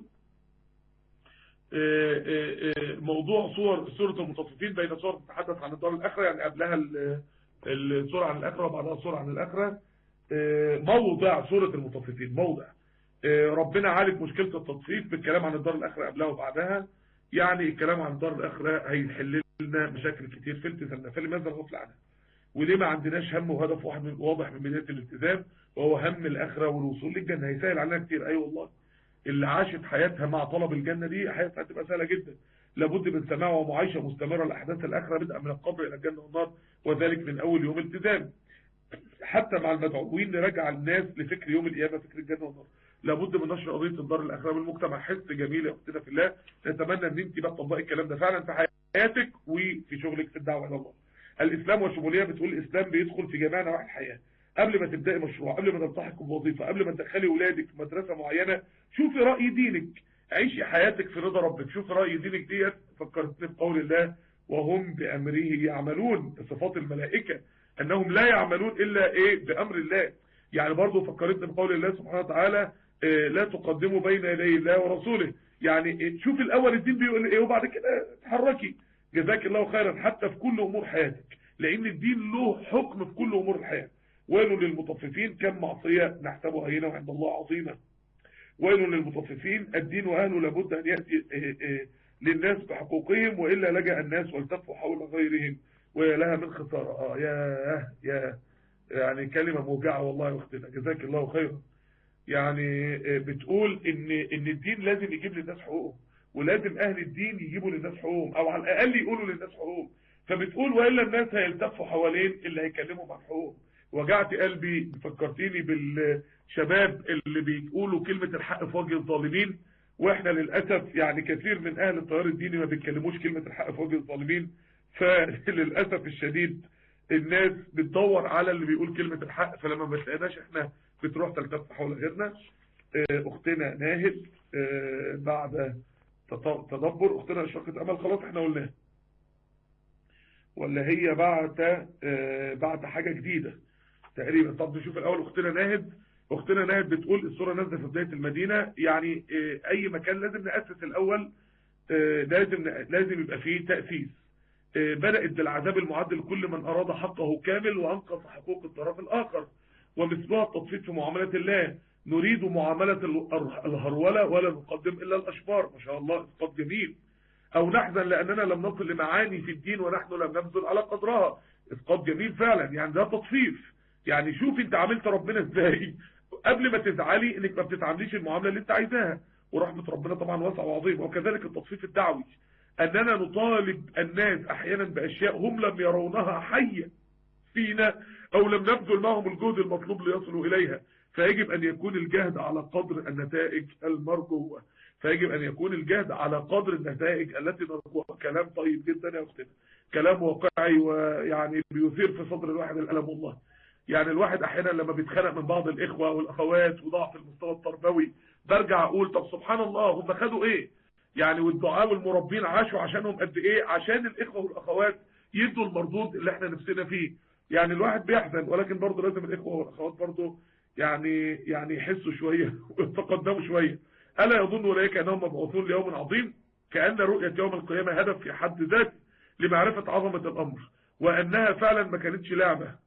D: اه اه اه موضوع صور سورة المطففين بين صور تتحدث عن الدار الآخرة يعني قبلها الصورة عن الآخرة وبعدها الصورة عن الآخرة موضع سورة المطففين موضع ربنا عالج مشكلة التطفيف بالكلام عن الدار الآخرة قبلها وبعدها يعني الكلام عن الدار الآخرة هيحل لنا مشاكل كتير في التزامنا فلماذا نغفل عنها وليه ما عندناش هم وهدف واحد من واضح من بداية الالتزام وهو هم الآخرة والوصول للجنة هيسهل علينا كتير أي أيوة والله اللي عاشت حياتها مع طلب الجنة دي حياتها هتبقى سهلة جدا لابد من سماع ومعايشة مستمرة لأحداث الآخرة بدءا من القبر إلى الجنة والنار وذلك من أول يوم التزام حتى مع المدعوين نرجع الناس لفكر يوم القيامة فكر الجنة والنار لابد من نشر قضية الدار الآخرة بالمجتمع حس جميل يا أختنا في الله نتمنى ان انت بقى تطبقي الكلام ده فعلا في حياتك وفي شغلك في الدعوة إلى الله الإسلام والشمولية بتقول الإسلام بيدخل في جميع نواحي الحياة قبل ما تبدأي مشروع قبل ما تلتحق بوظيفة قبل ما تدخلي ولادك في مدرسة معينة شوفي رأي دينك عيشي حياتك في رضا ربك شوفي رأي دينك ديت فكرتني بقول الله وهم بأمره يعملون صفات الملائكة أنهم لا يعملون إلا إيه بأمر الله يعني برضو فكرتني بقول الله سبحانه وتعالى إيه لا تقدموا بين يدي الله ورسوله يعني شوف الاول الدين بيقول ايه وبعد كده اتحركي جزاك الله خيرا حتى في كل امور حياتك لان الدين له حكم في كل امور الحياه ويل للمطففين كم معصيه نحسبها هينه عند الله عظيمه ويل للمطففين الدين واهله لابد ان ياتي اه اه للناس بحقوقهم والا لجا الناس والتفوا حول غيرهم ويا لها من خساره اه يا يا يعني كلمه موجعه والله يا اختنا جزاك الله خيرا يعني بتقول ان ان الدين لازم يجيب للناس حقوقهم ولازم اهل الدين يجيبوا للناس حقوقهم او على الاقل يقولوا للناس حقوقهم فبتقول والا الناس هيلتفوا حوالين اللي هيكلموا عن حقوقهم وجعت قلبي فكرتيني بالشباب اللي بيقولوا كلمة الحق في وجه الظالمين واحنا للأسف يعني كثير من اهل التيار الديني ما بيتكلموش كلمة الحق في وجه الظالمين فللأسف الشديد الناس بتدور على اللي بيقول كلمة الحق فلما ما تلاقيناش احنا بتروح تلتف حول غيرنا اختنا ناهد بعد تدبر اختنا اشرقت امل خلاص احنا قلناها ولا هي بعد بعد حاجة جديدة تقريبا طب نشوف الاول اختنا ناهد اختنا ناهد بتقول الصورة نازله في بداية المدينة يعني اي مكان لازم نأسس الاول لازم لازم يبقى فيه تأسيس بدأت بالعذاب المعد لكل من اراد حقه كامل وانقص حقوق الطرف الاخر ومثلها التطفيف في معاملة الله نريد معاملة الهرولة ولا نقدم الا الاشبار ما شاء الله اسقاط جميل او نحزن لاننا لم نصل لمعاني في الدين ونحن لم نبذل على قدرها اسقاط جميل فعلا يعني ده تطفيف يعني شوف انت عملت ربنا ازاي قبل ما تزعلي انك ما بتتعامليش المعامله اللي انت عايزاها ورحمه ربنا طبعا واسعه وعظيمه وكذلك التطفيف الدعوي اننا نطالب الناس احيانا باشياء هم لم يرونها حيه فينا او لم نبذل معهم الجهد المطلوب ليصلوا اليها فيجب ان يكون الجهد على قدر النتائج المرجوه فيجب ان يكون الجهد على قدر النتائج التي نرجوها كلام طيب جدا يا اختنا كلام واقعي ويعني بيثير في صدر الواحد الالم والله يعني الواحد احيانا لما بيتخانق من بعض الاخوة والاخوات وضعف المستوى التربوي برجع اقول طب سبحان الله هم خدوا ايه يعني والدعاء والمربين عاشوا عشانهم قد ايه عشان الاخوة والاخوات يدوا المردود اللي احنا نفسنا فيه يعني الواحد بيحزن ولكن برضه لازم الاخوة والاخوات برضه يعني يعني يحسوا شوية ويتقدموا شوية ألا يظن أولئك أنهم مبعوثون ليوم عظيم كأن رؤية يوم القيامة هدف في حد ذاته لمعرفة عظمة الأمر وأنها فعلا ما كانتش لعبة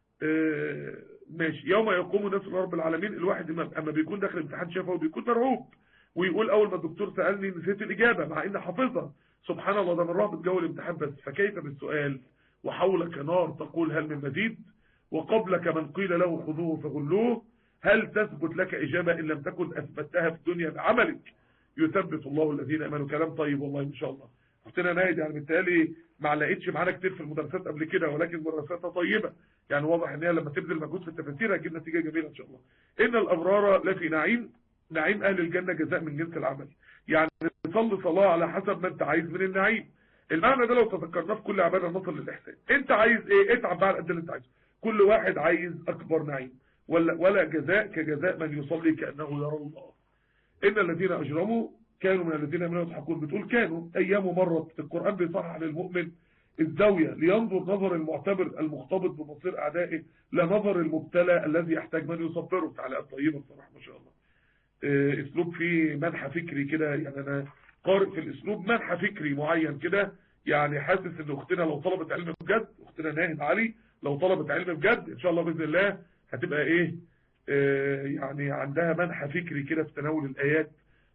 D: اه ماشي يوم يقوم الناس لرب العالمين الواحد اما بيكون داخل امتحان شفوي بيكون مرعوب ويقول اول ما الدكتور سألني نسيت الإجابة مع إن حافظها سبحان الله ده من رهبة جو الامتحان بس فكيف بالسؤال وحولك نار تقول هل من مزيد وقبلك من قيل له خذوه فغلوه هل تثبت لك إجابة إن لم تكن أثبتها في الدنيا بعملك يثبت الله الذين أمنوا كلام طيب والله إن شاء الله اختنا نايد يعني بالتالي ما لقيتش معانا كتير في المدرسات قبل كده ولكن مدرساتها طيبة يعني واضح ان هي لما تبذل مجهود في التفسير هتجيب نتيجة جميلة ان شاء الله ان الابرار لفي نعيم نعيم اهل الجنة جزاء من جنس العمل يعني تصلي صلاة على حسب ما انت عايز من النعيم المعنى ده لو تذكرناه في كل عبادة نصل للاحسان انت عايز ايه اتعب بقى قد اللي انت عايزه كل واحد عايز اكبر نعيم ولا ولا جزاء كجزاء من يصلي كأنه يرى الله ان الذين اجرموا كانوا من الذين من يضحكون بتقول كانوا ايام مرت القرآن بيصحح للمؤمن الزاوية لينظر نظر المعتبر المختبط بمصير اعدائه لنظر المبتلى الذي يحتاج من يصبره تعليقات طيبة بصراحة ما شاء الله اه اسلوب فيه منحى فكري كده يعني انا قارئ في الاسلوب منحى فكري معين كده يعني حاسس ان اختنا لو طلبت علم بجد اختنا ناهد علي لو طلبت علم بجد ان شاء الله باذن الله هتبقى ايه اه يعني عندها منحى فكري كده في تناول الايات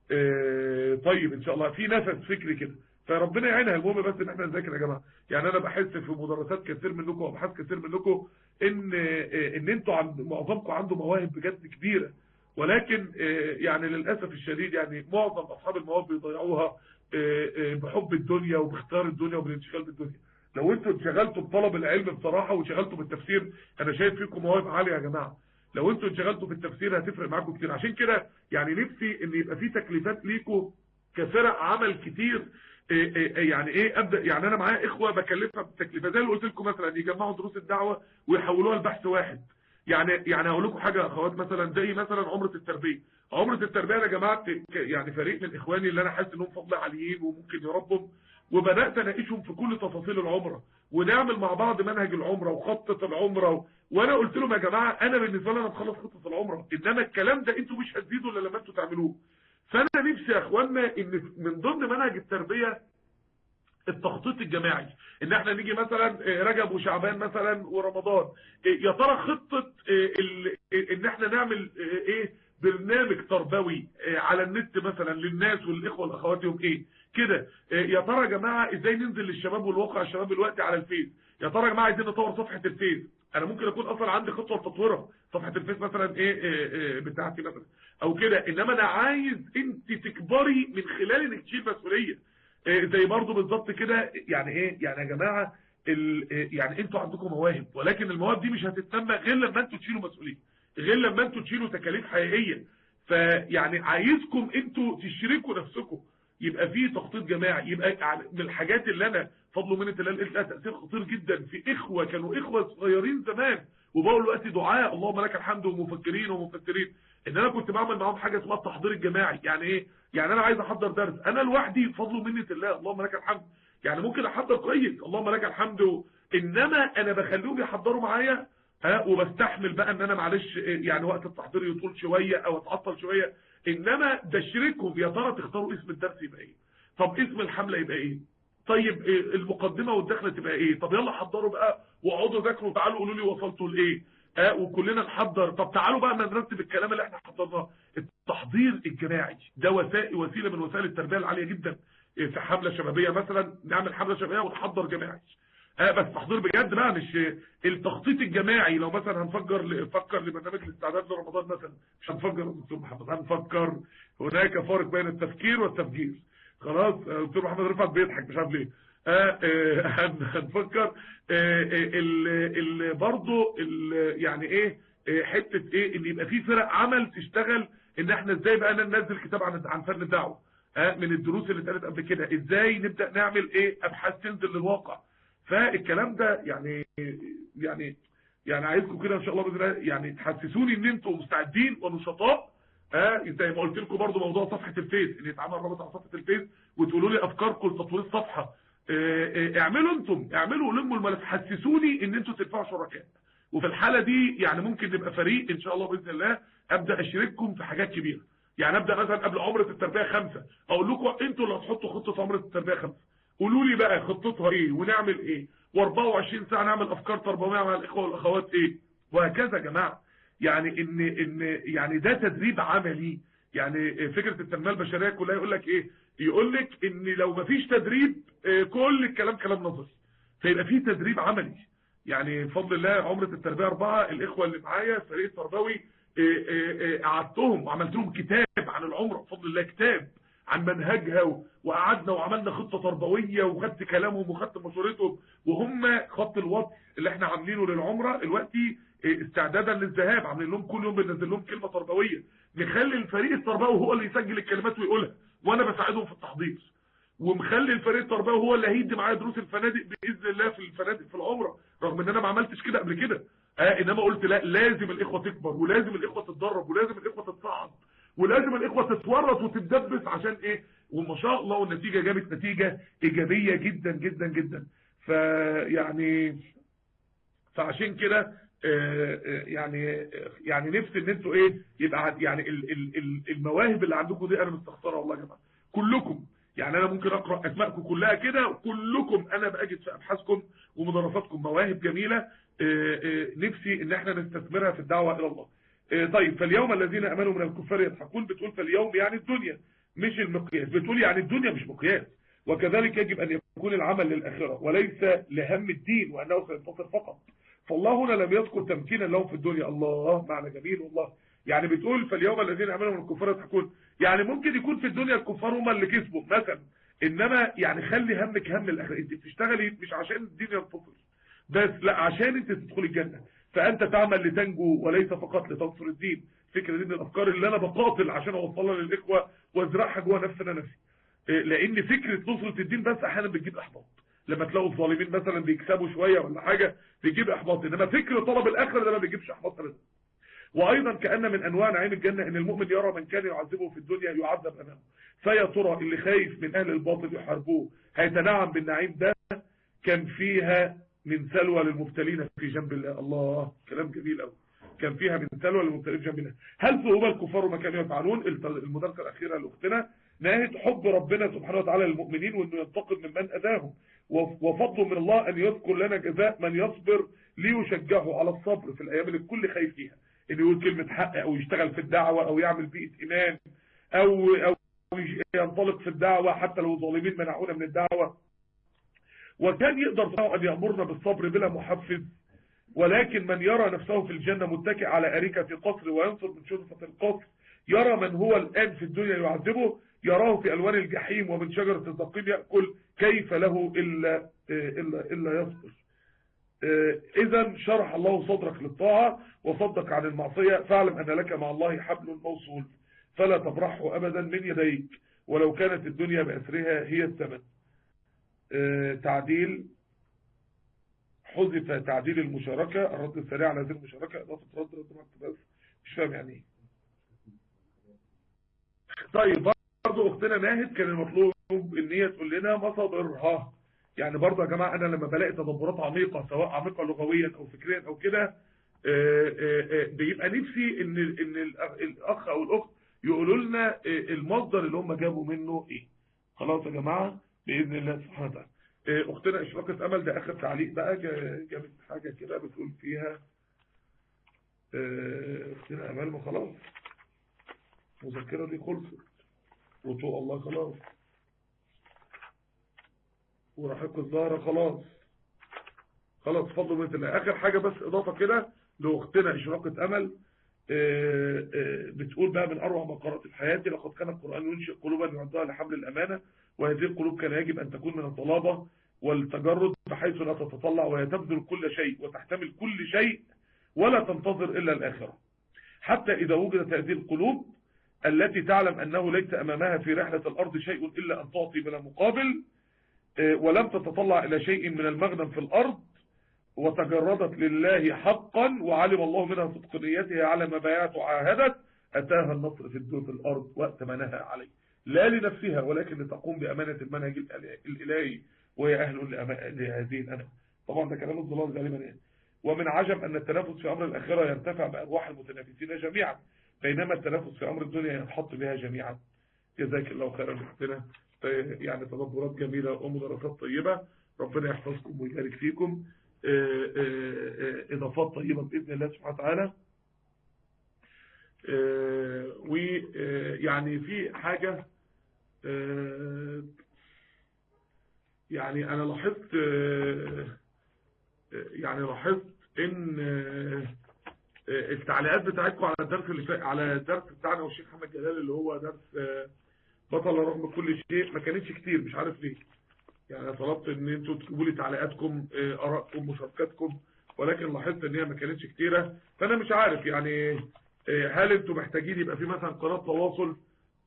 D: اه طيب ان شاء الله في نفس فكري كده فربنا يعينها المهم بس ان احنا نذاكر يا جماعه يعني انا بحس في مدرسات كثير منكم وابحاث كثير منكم ان اه ان انتوا عند معظمكم عنده مواهب بجد كبيره ولكن يعني للاسف الشديد يعني معظم اصحاب المواهب بيضيعوها بحب الدنيا وباختيار الدنيا وبالانشغال بالدنيا لو انتوا انشغلتوا بطلب العلم بصراحة وانشغلتوا بالتفسير انا شايف فيكم مواهب عالية يا جماعة لو انتوا انشغلتوا بالتفسير هتفرق معاكم كتير عشان كده يعني نفسي ان يبقى في تكليفات ليكم كفرق عمل كتير إيه إيه يعني ايه ابدا يعني انا معايا اخوه بكلفها بالتكليفات زي اللي قلت لكم مثلا يجمعوا دروس الدعوه ويحولوها لبحث واحد يعني يعني هقول لكم حاجه يا اخوات مثلا زي مثلا عمره التربيه عمره التربيه يا جماعه يعني فريق من اخواني اللي انا حاسس انهم فضل عاليين وممكن يربهم وبدات اناقشهم في كل تفاصيل العمره ونعمل مع بعض منهج العمره وخطه العمره و... وانا قلت لهم يا جماعه انا بالنسبه لي انا مخلص خطه العمره انما الكلام ده انتوا مش هتزيدوا الا لما انتوا تعملوه فانا نفسي يا اخوانا ان من ضمن منهج التربيه التخطيط الجماعي ان احنا نيجي مثلا رجب وشعبان مثلا ورمضان يا ترى خطة ان احنا نعمل ايه برنامج تربوي على النت مثلا للناس والاخوة والاخوات يوم ايه كده يا ترى يا جماعة ازاي ننزل للشباب والواقع الشباب دلوقتي على الفيس يا ترى يا جماعة عايزين نطور صفحة الفيس انا ممكن اكون اصلا عندي خطوه لتطويرها صفحه الفيس مثلا ايه, إيه, إيه بتاعتي مثلا او كده انما انا عايز انت تكبري من خلال انك تشيل مسؤوليه إيه زي برضه بالظبط كده يعني ايه يعني يا جماعه يعني انتوا عندكم مواهب ولكن المواهب دي مش هتتنمى غير لما انتوا تشيلوا مسؤوليه غير لما انتوا تشيلوا تكاليف حقيقيه فيعني عايزكم انتوا تشركوا نفسكم يبقى في تخطيط جماعي يبقى من الحاجات اللي انا فضل من الله قلت لها تاثير خطير جدا في اخوه كانوا اخوه صغيرين زمان وبقوا دلوقتي دعاء اللهم لك الحمد ومفكرين ومفكرين ان انا كنت بعمل معاهم حاجه اسمها التحضير الجماعي يعني ايه يعني انا عايز احضر درس انا لوحدي فضل منه الله اللهم لك الحمد يعني ممكن احضر كويس اللهم لك الحمد انما انا بخليهم يحضروا معايا ها وبستحمل بقى ان انا معلش يعني وقت التحضير يطول شويه او اتعطل شويه انما بشركهم يا ترى تختاروا اسم الدرس يبقى ايه طب اسم الحمله يبقى ايه طيب إيه المقدمه والدخله تبقى ايه طب يلا حضروا بقى واقعدوا ذاكروا تعالوا قولوا لي وصلتوا لايه اه وكلنا نحضر طب تعالوا بقى نرتب الكلام اللي احنا حضرناه التحضير الجماعي ده وسائل وسيله من وسائل التربيه العاليه جدا في حمله شبابيه مثلا نعمل حمله شبابيه ونحضر جماعي اه بس تحضير بجد بقى مش التخطيط الجماعي لو مثلا هنفكر نفكر لبرنامج الاستعداد لرمضان مثلا مش هنفكر يا دكتور محمد هنفكر هناك فرق بين التفكير والتفجير خلاص دكتور محمد رفعت بيضحك مش عارف ليه آه آه هنفكر آه ال ال برضه يعني ايه حته ايه ان يبقى في فرق عمل تشتغل ان احنا ازاي بقى ننزل كتاب عن عن فن الدعوه من الدروس اللي اتقالت قبل كده ازاي نبدا نعمل ايه ابحاث تنزل للواقع فالكلام ده يعني يعني يعني عايزكم كده ان شاء الله باذن الله يعني تحسسوني ان انتم مستعدين ونشطاء اه زي ما قلت لكم برضو موضوع صفحه الفيس ان يتعمل رابط على صفحه الفيس وتقولوا لي افكاركم لتطوير الصفحه اه اه اعملوا انتم اعملوا لموا الملف حسسوني ان انتم تدفعوا شركاء وفي الحاله دي يعني ممكن نبقى فريق ان شاء الله باذن الله ابدا اشارككم في حاجات كبيره يعني ابدا مثلا قبل عمره التربيه خمسة اقول لكم انتوا اللي هتحطوا خطه عمره التربيه خمسة قولوا لي بقى خطتها ايه ونعمل ايه و24 ساعه نعمل افكار تربويه مع الاخوه والاخوات ايه وهكذا يا جماعه يعني ان ان يعني ده تدريب عملي يعني فكره التنميه البشريه كلها يقول لك ايه يقول لك ان لو ما فيش تدريب كل الكلام كلام نظري فيبقى في تدريب عملي يعني بفضل الله عمره التربيه اربعه الاخوه اللي معايا الفريق التربوي قعدتهم وعملت لهم كتاب عن العمره بفضل الله كتاب عن منهجها وقعدنا وعملنا خطة تربوية وخدت كلامهم وخدت مشورتهم وهم خط الوصف اللي احنا عاملينه للعمرة دلوقتي استعدادا للذهاب عاملين لهم كل يوم بننزل لهم كلمة تربوية نخلي الفريق التربوي هو اللي يسجل الكلمات ويقولها وانا بساعدهم في التحضير ومخلي الفريق التربوي هو اللي هيدي معايا دروس الفنادق باذن الله في الفنادق في العمره رغم ان انا ما عملتش كده قبل كده اه انما قلت لا لازم الاخوه تكبر ولازم الاخوه تتدرب ولازم الاخوه تتصعد ولازم الاخوه تتورط وتتدبس عشان ايه وما شاء الله والنتيجه جابت نتيجه ايجابيه جدا جدا جدا فيعني فعشان كده يعني يعني نفسي ان انتوا ايه يبقى يعني المواهب اللي عندكم دي انا مستخسرها والله يا جماعه كلكم يعني انا ممكن اقرا اسماءكم كلها كده وكلكم انا بجد في ابحاثكم ومدرساتكم مواهب جميله نفسي ان احنا نستثمرها في الدعوه الى الله طيب فاليوم الذين امنوا من الكفار يضحكون بتقول فاليوم يعني الدنيا مش المقياس بتقول يعني الدنيا مش مقياس وكذلك يجب ان يكون العمل للاخره وليس لهم الدين وانه سينتصر فقط فالله هنا لم يذكر تمكينا لهم في الدنيا الله معنى جميل والله يعني بتقول فاليوم الذين امنوا من الكفار يضحكون يعني ممكن يكون في الدنيا الكفار هم اللي كسبوا مثلا انما يعني خلي همك هم الاخره انت بتشتغلي مش عشان الدين ينتصر بس لا عشان انت تدخلي الجنه فانت تعمل لتنجو وليس فقط لتنصر الدين فكره دي من الافكار اللي انا بقاتل عشان اوصلها للاخوه وازرعها جوه نفسي انا نفسي لان فكره نصره الدين بس احيانا بتجيب احباط لما تلاقوا الظالمين مثلا بيكسبوا شويه ولا حاجه بيجيب احباط انما فكر طلب الاخره ده ما بيجيبش احباط ابدا وايضا كان من انواع نعيم الجنه ان المؤمن يرى من كان يعذبه في الدنيا يعذب امامه فيا ترى اللي خايف من اهل الباطل يحاربوه هيتنعم بالنعيم ده كان فيها من سلوى للمبتلين في جنب الله الله كلام جميل قوي كان فيها من سلوى للمبتلين جنبنا هل ثوب الكفار ما كانوا يفعلون المدرسه الاخيره لاختنا ناهد حب ربنا سبحانه وتعالى للمؤمنين وانه ينتقم من من اذاهم وفضل من الله ان يذكر لنا جزاء من يصبر ليشجعه على الصبر في الايام اللي الكل خايف فيها انه يقول كلمه حق او يشتغل في الدعوه او يعمل بيئه ايمان او او ينطلق في الدعوه حتى لو ظالمين منعونا من الدعوه وكان يقدر ان يامرنا بالصبر بلا محفز ولكن من يرى نفسه في الجنة متكئ على أريكة قصر وينصر من شرفة القصر يرى من هو الآن في الدنيا يعذبه يراه في ألوان الجحيم ومن شجرة الزقيم يأكل كيف له إلا, إلا, إلا يصبر إذا شرح الله صدرك للطاعة وصدك عن المعصية فاعلم أن لك مع الله حبل موصول فلا تبرحه أبدا من يديك ولو كانت الدنيا بأسرها هي الثمن تعديل حذف تعديل المشاركة الرد السريع على هذه المشاركة اضافة رد رد رد بس مش فاهم يعني ايه طيب برضه اختنا ناهد كان المطلوب ان هي تقول لنا مصادرها يعني برضه يا جماعه انا لما بلاقي تدبرات عميقه سواء عميقه لغويا او فكريا او كده بيبقى نفسي ان ان الاخ او الاخت يقولوا لنا المصدر اللي هم جابوا منه ايه خلاص يا جماعه باذن الله سبحانه وتعالى اختنا اشراقة امل ده اخر تعليق بقى جابت حاجة كده بتقول فيها اختنا امل ما خلاص المذكرة دي خلصت وطوء الله خلاص ورحيق الزهرة خلاص خلاص فضل من الله اخر حاجة بس اضافة كده لاختنا اشراقة امل بتقول بقى من اروع ما قرأت في حياتي لقد كان القرآن ينشئ قلوبا يعدها لحمل الامانة وهذه القلوب كان يجب ان تكون من الطلابة والتجرد بحيث لا تتطلع وهي تبذل كل شيء وتحتمل كل شيء ولا تنتظر الا الاخرة حتى اذا وجدت هذه القلوب التي تعلم انه ليس امامها في رحلة الارض شيء الا ان تعطي بلا مقابل ولم تتطلع الى شيء من المغنم في الارض وتجردت لله حقا وعلم الله منها صدق نيتها على ما بايعت وعاهدت أتاها النصر في الدور في الأرض وقت ما نهى عليه لا لنفسها ولكن لتقوم بأمانة المنهج الإلهي وهي أهل لهذه الأمانة طبعا ده كلام الظلال غالبا يعني ومن عجب أن التنافس في أمر الآخرة يرتفع بأرواح المتنافسين جميعا بينما التنافس في أمر الدنيا ينحط بها جميعا جزاك الله خيرا لأختنا يعني تدبرات جميلة ومدرسات طيبة ربنا يحفظكم ويبارك فيكم اضافات طيبة باذن الله سبحانه وتعالى ويعني في حاجة يعني انا لاحظت يعني لاحظت ان التعليقات بتاعتكم على الدرس اللي فات على الدرس بتاعنا والشيخ محمد جلال اللي هو درس بطل رغم كل شيء ما كانتش كتير مش عارف ليه يعني طلبت ان انتوا تجيبوا لي تعليقاتكم ارائكم مشاركاتكم ولكن لاحظت ان هي ما كانتش كتيره فانا مش عارف يعني هل انتوا محتاجين يبقى في مثلا قناه تواصل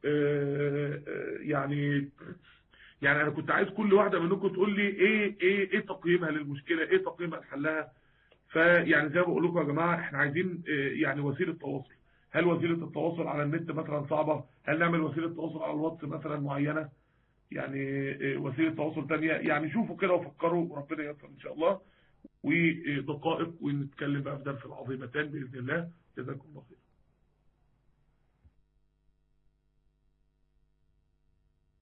D: يعني يعني انا كنت عايز كل واحده منكم تقول لي ايه ايه ايه تقييمها للمشكله ايه تقييمها لحلها فيعني زي ما بقول لكم يا جماعه احنا عايزين يعني وسيله تواصل هل وسيله التواصل على النت مثلا صعبه هل نعمل وسيله تواصل على الواتس مثلا معينه يعني وسيله تواصل تانية يعني شوفوا كده وفكروا وربنا ييسر ان شاء الله ودقائق ونتكلم بقى في درس العظيمتان باذن الله جزاكم الله خير